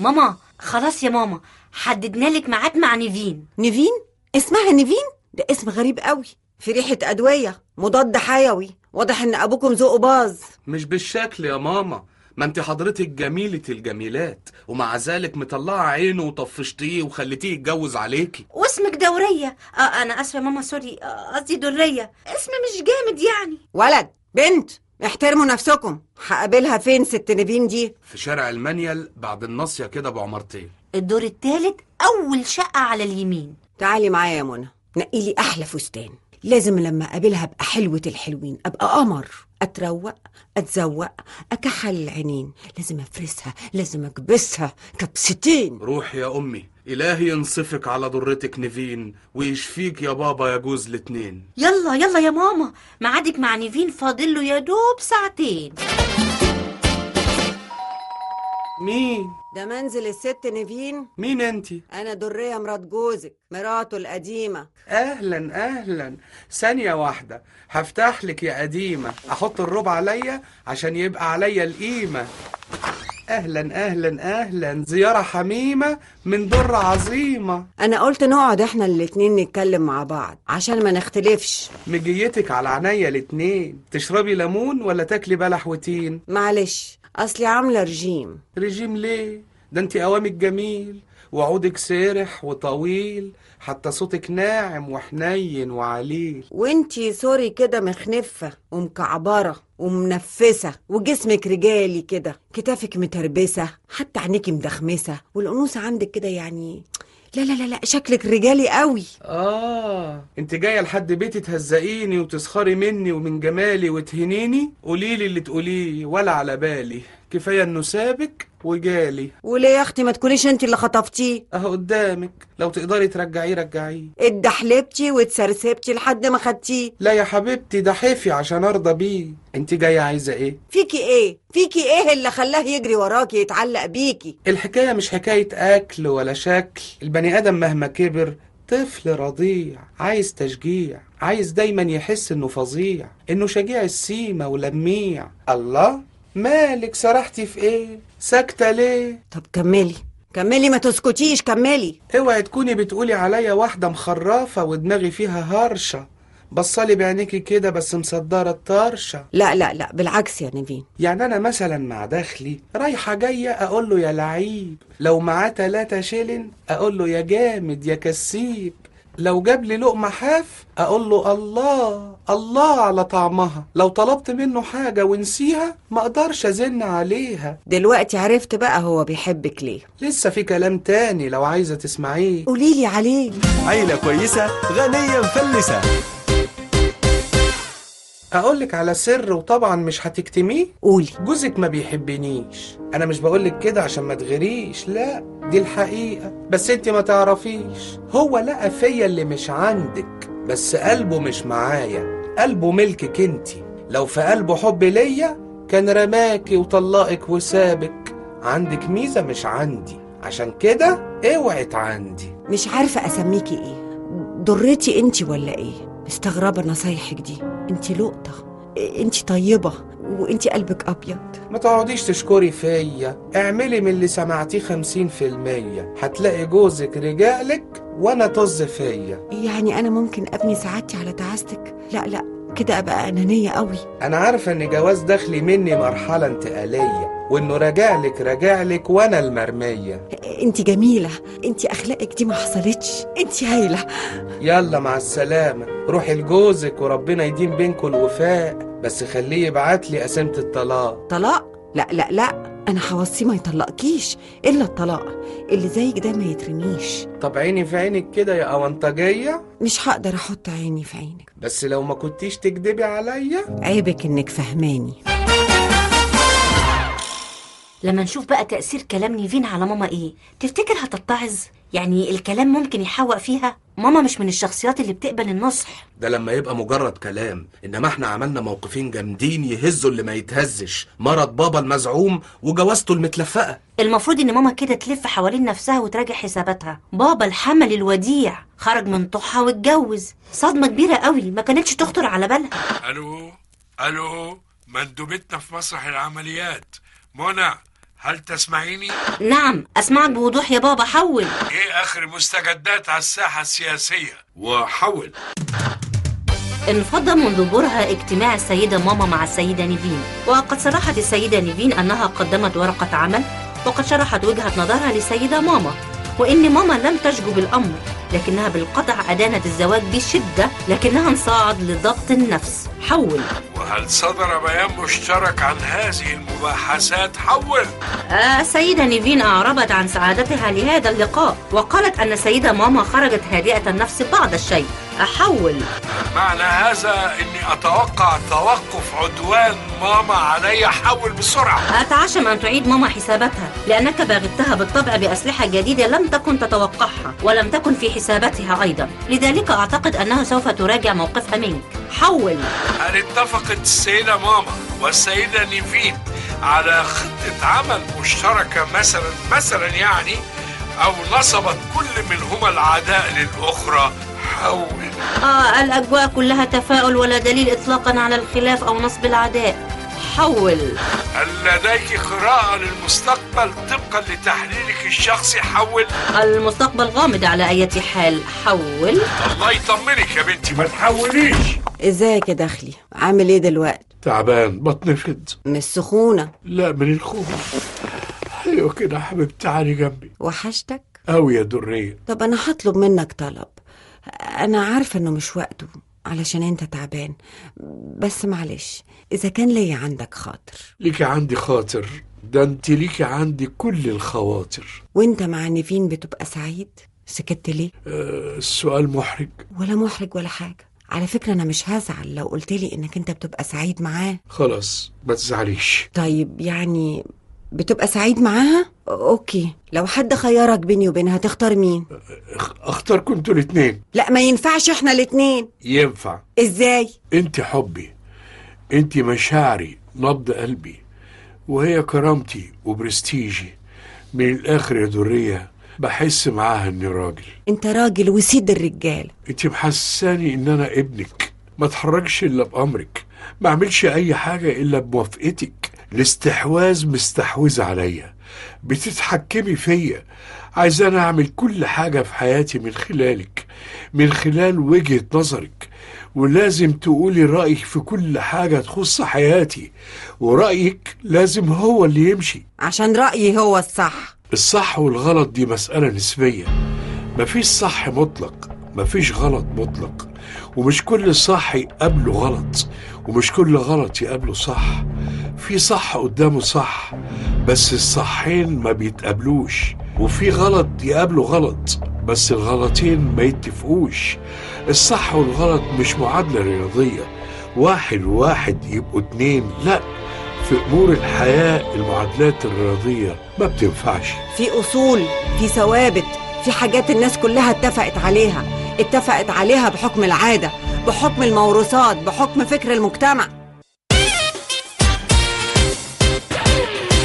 ماما خلاص يا ماما حددنا لك ميعاد مع نيفين نيفين اسمها نيفين ده اسم غريب قوي في ريحة أدوية مضاد حيوي واضح إن أبوكم ذوقه باظ مش بالشكل يا ماما ما انت حضرتك جميلة الجميلات ومع ذلك مطلعة عينه وطفشتيه وخليتيه يتجوز عليكي واسمك دورية آه أنا آسفة يا ماما سوري آه، قصدي درية اسم مش جامد يعني ولد بنت احترموا نفسكم هقابلها فين ست نيفين دي في شارع المانيال بعد الناصية كده بعمرتين الدور التالت أول شقة على اليمين تعالي معايا يا منى نقي لي أحلى فستان لازم لما أقابلها أبقى حلوة الحلوين أبقى قمر أتروق أتزوق أكحل العينين لازم أفرسها لازم أكبسها كبستين روح يا أمي إلهي ينصفك على ضرتك نيفين ويشفيك يا بابا يجوز الاتنين يلا يلا يا ماما ميعادك مع نيفين فاضل له يا دوب ساعتين مين؟ ده منزل الست نيفين مين انتي؟ أنا درية مرات جوزك مراته القديمة اهلا اهلا ثانية واحدة هفتح لك يا قديمة احط الربع عليا عشان يبقى عليا القيمة اهلا اهلا اهلا زيارة حميمة من درة عظيمة أنا قلت نقعد إحنا الاتنين نتكلم مع بعض عشان ما نختلفش مجيتك على عينيا الاتنين تشربي ليمون ولا تاكلي بلح وتين معلش أصلي عاملة رجيم رجيم ليه ده انت قوامك جميل وعودك سارح وطويل حتى صوتك ناعم وحنين وعليل وانتي سوري كده مخنفة ومكعبرة ومنفسة وجسمك رجالي كده كتافك متربسة حتى عينيكي مدخمسة والأنوثة عندك كده يعني لا لا لا لا شكلك رجالي قوي آه أنت جاية لحد بيتي تهزقيني وتسخري مني ومن جمالي وتهنيني قوليلي اللي تقوليه ولا على بالي كفاية إنه سابك وجالي وليه يا أختي ما تكونيش انتي اللي خطفتيه أهو قدامك لو تقدري ترجعيه رجعيه اتدحلبتي واتسرسبتي لحد ما خدتيه لا يا حبيبتي ده حيفي عشان أرضى بيه أنت جاية عايزة إيه؟ فيكي ايه فيكي ايه اللي خلاه يجري وراكي يتعلق بيكي الحكاية مش حكاية أكل ولا شكل البني آدم مهما كبر طفل رضيع عايز تشجيع عايز دايما يحس انه فظيع انه شجيع السيمة ولميع الله مالك سرحتي في ايه ساكتة ليه طب كملي كملي ما تسكتيش كملي اوعي تكوني بتقولي عليا واحدة مخرافة ودماغي فيها هرشة بصلي بعينيكي كده بس مصدرة الطرشة لا لا لا بالعكس يا نيفين يعني انا مثلا مع دخلي رايحة جاية اقول له يا لعيب لو معاه تلاتة شيلن اقول له يا جامد يا كسيب لو جاب لي لقمة حاف اقول له الله الله على طعمها لو طلبت منه حاجة ونسيها ما اقدرش ازن عليها دلوقتي عرفت بقى هو بيحبك ليه لسه في كلام تاني لو عايزة تسمعيه قوليلي عليه عيلة كويسة غنية مفلسة اقولك على سر وطبعا مش هتكتميه قولي جوزك ما بيحبنيش انا مش بقولك كده عشان ما تغريش لا دي الحقيقة بس انت ما تعرفيش هو لقى فيا اللي مش عندك بس قلبه مش معايا قلبه ملكك انت لو في قلبه حب ليا كان رماكي وطلقك وسابك عندك ميزة مش عندي عشان كده اوعت عندي مش عارفة أسميكي إيه ضرتي أنتي ولا إيه مستغربة نصايحك دي أنتي لقطة أنتي طيبة وأنتي قلبك أبيض ما تقعديش تشكري فيا اعملي من اللي سمعتيه خمسين في المية هتلاقي جوزك رجالك وانا طز فيا يعني أنا ممكن أبني سعادتي على تعاستك لا لا كده أبقى أنانية قوي انا عارفة ان جواز دخلي مني مرحلة انتقالية وانه راجعلك راجعلك وانا المرمية أنتي جميلة أنتي أخلاقك دي ما حصلتش أنتي هايلة يلا مع السلامة روحي لجوزك وربنا يديم بينكم الوفاء بس خليه يبعت لي قسيمة الطلاق طلاق لا لا لا أنا هوصيه ما يطلقكيش إلا الطلاق اللي زيك ده ما يترميش طب عيني في عينك كده يا أونطجية مش هقدر أحط عيني في عينك بس لو ما كنتيش تكدبي عليا عيبك إنك فهماني لما نشوف بقى تأثير كلام نيفين على ماما ايه تفتكر هتتعظ يعني الكلام ممكن يحوق فيها ماما مش من الشخصيات اللي بتقبل النصح ده لما يبقى مجرد كلام انما احنا عملنا موقفين جامدين يهزوا اللي ما يتهزش مرض بابا المزعوم وجوازته المتلفقه المفروض ان ماما كده تلف حوالين نفسها وتراجع حساباتها بابا الحمل الوديع خرج من طوحها واتجوز صدمة كبيرة قوي ما كانتش تخطر على بالها الو الو مندوبتنا في مسرح العمليات منى هل تسمعيني؟ نعم أسمعك بوضوح يا بابا حول ايه اخر المستجدات على الساحة السياسية؟ وحول انفض منذ برهة اجتماع السيدة ماما مع السيدة نيفين وقد صرحت السيدة نيفين أنها قدمت ورقة عمل وقد شرحت وجهة نظرها للسيدة ماما وإن ماما لم تشجب الأمر لكنها بالقطع أدانت الزواج بشدة لكنها انصاعد لضبط النفس حول وهل صدر بيان مشترك عن هذه المباحثات؟ حول آه، السيدة نيفين أعربت عن سعادتها لهذا اللقاء وقالت أن السيدة ماما خرجت هادئة النفس بعض الشيء أحول معنى هذا اني اتوقع توقف عدوان ماما علي حول بسرعة أتعشم أن تعيد ماما حساباتها لأنك باغتها بالطبع بأسلحة جديدة لم تكن تتوقعها ولم تكن في حساباتها أيضا لذلك أعتقد أنها سوف تراجع موقفها منك حول هل اتفقت السيدة ماما والسيدة نيفين على خطة عمل مشتركة مثلا مثلا يعني أو نصبت كل منهما العداء للأخرى حول آه الأجواء كلها تفاؤل ولا دليل إطلاقا على الخلاف أو نصب العداء حول هل لديك قراءة للمستقبل طبقا لتحليلك الشخصي حول المستقبل غامض على أي حال حول الله يطمنك يا بنتي ما تحوليش ازيك يا دخلي عامل ايه دلوقتي تعبان بطني فد مش سخونة لا من الخوف ايوه كده يا حبيبتي تعالي جنبي وحشتك أوي يا درية طب انا هطلب منك طلب انا عارفة انه مش وقته علشان انت تعبان بس معلش اذا كان ليا عندك خاطر ليكي عندي خاطر ده انت ليكي عندي كل الخواطر وانت مع نيفين بتبقى سعيد سكت ليه أه السؤال محرج ولا محرج ولا حاجة على فكرة أنا مش هزعل لو قلت لي إنك أنت بتبقى سعيد معاه خلاص ما تزعليش طيب يعني بتبقى سعيد معاها؟ أوكي لو حد خيرك بيني وبينها تختار مين؟ اخ- اختار كنتوا الاتنين لا ما ينفعش إحنا الاتنين ينفع إزاي؟ انت حبي انت مشاعري نبض قلبي وهي كرامتي وبرستيجي من الاخر يا درية بحس معاها اني راجل أنت راجل وسيد الرجال انت محساني ان انا ابنك ما اتحركش الا بامرك ما اعملش اي حاجه الا بموافقتك الاستحواذ مستحوذ عليا بتتحكمي فيا عايزاني اعمل كل حاجه في حياتي من خلالك من خلال وجهه نظرك ولازم تقولي رايك في كل حاجه تخص حياتي ورايك لازم هو اللي يمشي عشان رأيي هو الصح الصح والغلط دي مسألة نسبية مفيش صح مطلق مفيش غلط مطلق ومش كل صح يقابله غلط ومش كل غلط يقابله صح في صح قدامه صح بس الصحين ما بيتقابلوش وفي غلط يقابله غلط بس الغلطين ما يتفقوش الصح والغلط مش معادلة رياضية واحد وواحد يبقوا اتنين لا في أمور الحياة المعادلات الرياضية ما بتنفعش في أصول في ثوابت في حاجات الناس كلها اتفقت عليها اتفقت عليها بحكم العادة بحكم الموروثات بحكم فكر المجتمع